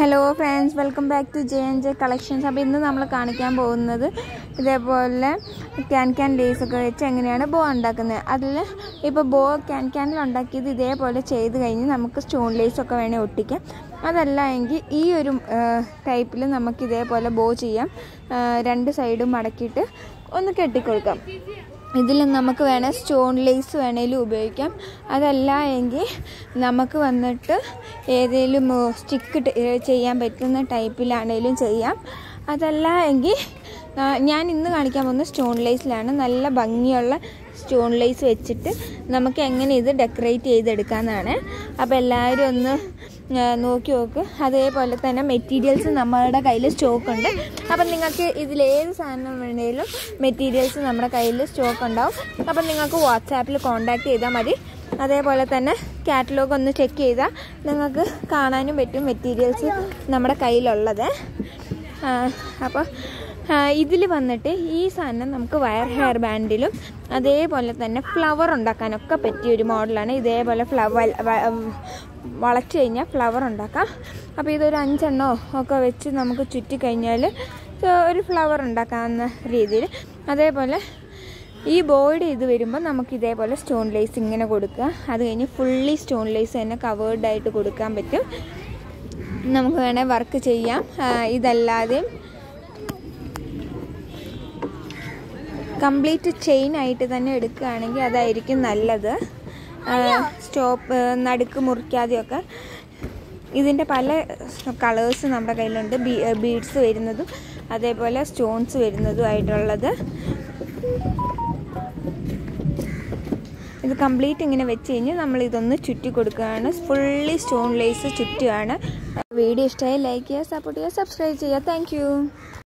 hello friends welcome back to J N J collections അപ്പോൾ ഇന്ന് നമ്മൾ കാണിക്കാൻ പോകുന്നത് ഇതേപോലെ ക്യാൻ ക്യാൻ ലേസ് ഒക്കെ വെച്ച് എങ്ങനെയാണ് ബോ ഉണ്ടാക്കുന്നത് അതിൽ ഇപ്പോൾ ബോ ക്യാൻ ക്യാനിൽ ഉണ്ടാക്കിയത് ഇതേപോലെ ചെയ്ത് കഴിഞ്ഞ് നമുക്ക് സ്റ്റോൺ ലേസ് ഒക്കെ വേണേൽ ഒട്ടിക്കാം അതല്ല എങ്കിൽ ഈ ഒരു ടൈപ്പിൽ നമുക്ക് ഇതേപോലെ ബോ ചെയ്യാം ആ, രണ്ട് സൈഡും മടക്കിയിട്ട് ഒന്ന് കെട്ടിക്കൊടുക്കാം ഇതിൽ നമുക്ക് വേണേൽ സ്റ്റോൺ ലേസ് വേണേലും ഉപയോഗിക്കാം അതല്ല എങ്കിൽ നമുക്ക് വന്നിട്ട് ഏതെങ്കിലും സ്റ്റിക്ക് ചെയ്യാൻ പറ്റുന്ന ടൈപ്പിലാണേലും ചെയ്യാം അതല്ല എങ്കിൽ ആ, ഞാൻ ഇന്ന് കാണിക്കാൻ പോകുന്ന സ്റ്റോൺ ലേസിലാണ് നല്ല ഭംഗിയുള്ള സ്റ്റോൺ ലേസ് വെച്ചിട്ട് നമുക്ക് എങ്ങനെ ഇത് ഡെക്കറേറ്റ് ചെയ്തെടുക്കാമെന്നാണ് അപ്പോൾ എല്ലാവരും ഒന്ന് ആ, നോക്കി നോക്ക് അതേപോലെ തന്നെ മെറ്റീരിയൽസ് നമ്മളുടെ കയ്യിൽ സ്റ്റോക്ക് ഉണ്ട് അപ്പം നിങ്ങൾക്ക് ഇതിലേത് സാധനം വേണേലും മെറ്റീരിയൽസ് നമ്മുടെ കയ്യിൽ സ്റ്റോക്ക് ഉണ്ടാവും അപ്പം നിങ്ങൾക്ക് വാട്സാപ്പിൽ കോൺടാക്ട് ചെയ്താൽ മതി അതേപോലെ തന്നെ കാറ്റലോഗ് ഒന്ന് ചെക്ക് ചെയ്താൽ നിങ്ങൾക്ക് കാണാനും പറ്റും മെറ്റീരിയൽസ് നമ്മുടെ കയ്യിലുള്ളത് അപ്പോൾ ഇതിൽ വന്നിട്ട് ഈ സാധനം നമുക്ക് വയർ ഹെയർ ബാൻഡിലും അതേപോലെ തന്നെ ഫ്ലവർ ഉണ്ടാക്കാനൊക്കെ പറ്റിയ ഒരു മോഡലാണ് ഇതേപോലെ ഫ്ലവർ വളച്ചു കഴിഞ്ഞാൽ ഫ്ലവർ ഉണ്ടാക്കാം അപ്പോൾ ഇതൊരു അഞ്ചെണ്ണോ ഒക്കെ വെച്ച് നമുക്ക് ചുറ്റി കഴിഞ്ഞാൽ ഒരു ഫ്ലവർ ഉണ്ടാക്കാവുന്ന രീതിയിൽ അതേപോലെ ഈ ബോർഡ് ഇത് വരുമ്പോൾ നമുക്ക് ഇതേപോലെ സ്റ്റോൺ ലേസ് ഇങ്ങനെ കൊടുക്കുക അത് കഴിഞ്ഞ് ഫുള്ളി സ്റ്റോൺ ലേസ് തന്നെ കവേർഡ് ആയിട്ട് കൊടുക്കാൻ പറ്റും നമുക്ക് വേണേൽ വർക്ക് ചെയ്യാം ആ, ഇതല്ലാതെയും കംപ്ലീറ്റ് ചെയിൻ ആയിട്ട് തന്നെ എടുക്കുകയാണെങ്കിൽ അതായിരിക്കും നല്ലത് സ്റ്റോപ്പ് നടുക്ക് മുറിക്കാതെയൊക്കെ ഇതിൻ്റെ പല കളേഴ്സ് നമ്മുടെ കയ്യിലുണ്ട് ബീഡ്സ് വരുന്നതും അതേപോലെ സ്റ്റോൺസ് വരുന്നതും ആയിട്ടുള്ളത് ഇത് കംപ്ലീറ്റ് ഇങ്ങനെ വെച്ച് കഴിഞ്ഞ് നമ്മൾ ഇതൊന്ന് ചുറ്റി കൊടുക്കുകയാണ് ഫുള്ളി സ്റ്റോൺ ലേസ് ചുറ്റുകയാണ് വീഡിയോ ഇഷ്ടമായി ലൈക്ക് ചെയ്യുക സപ്പോർട്ട് ചെയ്യുക സബ്സ്ക്രൈബ് ചെയ്യുക താങ്ക്